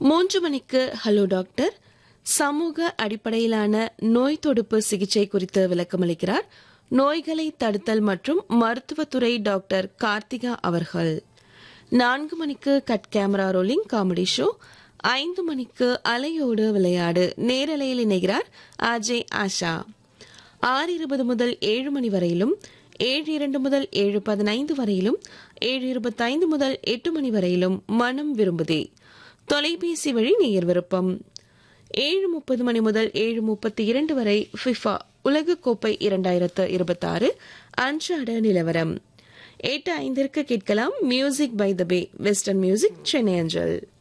மூன்று மணிக்கு hello doctor சமூக அடிப்படையிலான நோய் தொடுப்பு சிகிச்சை குறித்து விளக்கமளிக்கிறார் நோய்களை தடுத்தல் மற்றும் மருத்துவத்துறை டாக்டர் கார்த்திகா அவர்கள் நான்கு மணிக்கு cut camera rolling comedy show ஐந்து மணிக்கு அலையோடு விளையாடு நேரலையில் இணைகிறார் அஜய் ஆஷா ஆறு இருபது முதல் ஏழு மணி வரையிலும் ஏழு இரண்டு முதல் ஏழு பதினைந்து வரையிலும் ஏழு இருபத்தைந்து முதல் எட்டு மணி வரையிலும் மனம் விரும்புதே தொலைபேசி வழி நேயர் விருப்பம் ஏழு முப்பது மணி முதல் ஏழு முப்பத்தி இரண்டு வரை ஃபிஃபா உலகக்கோப்பை இரண்டாயிரத்து இருபத்தாறு அன்றாட நிலவரம் எட்டு ஐந்திற்கு கேட்கலாம் music by the bay western music Chennai அஞ்சல்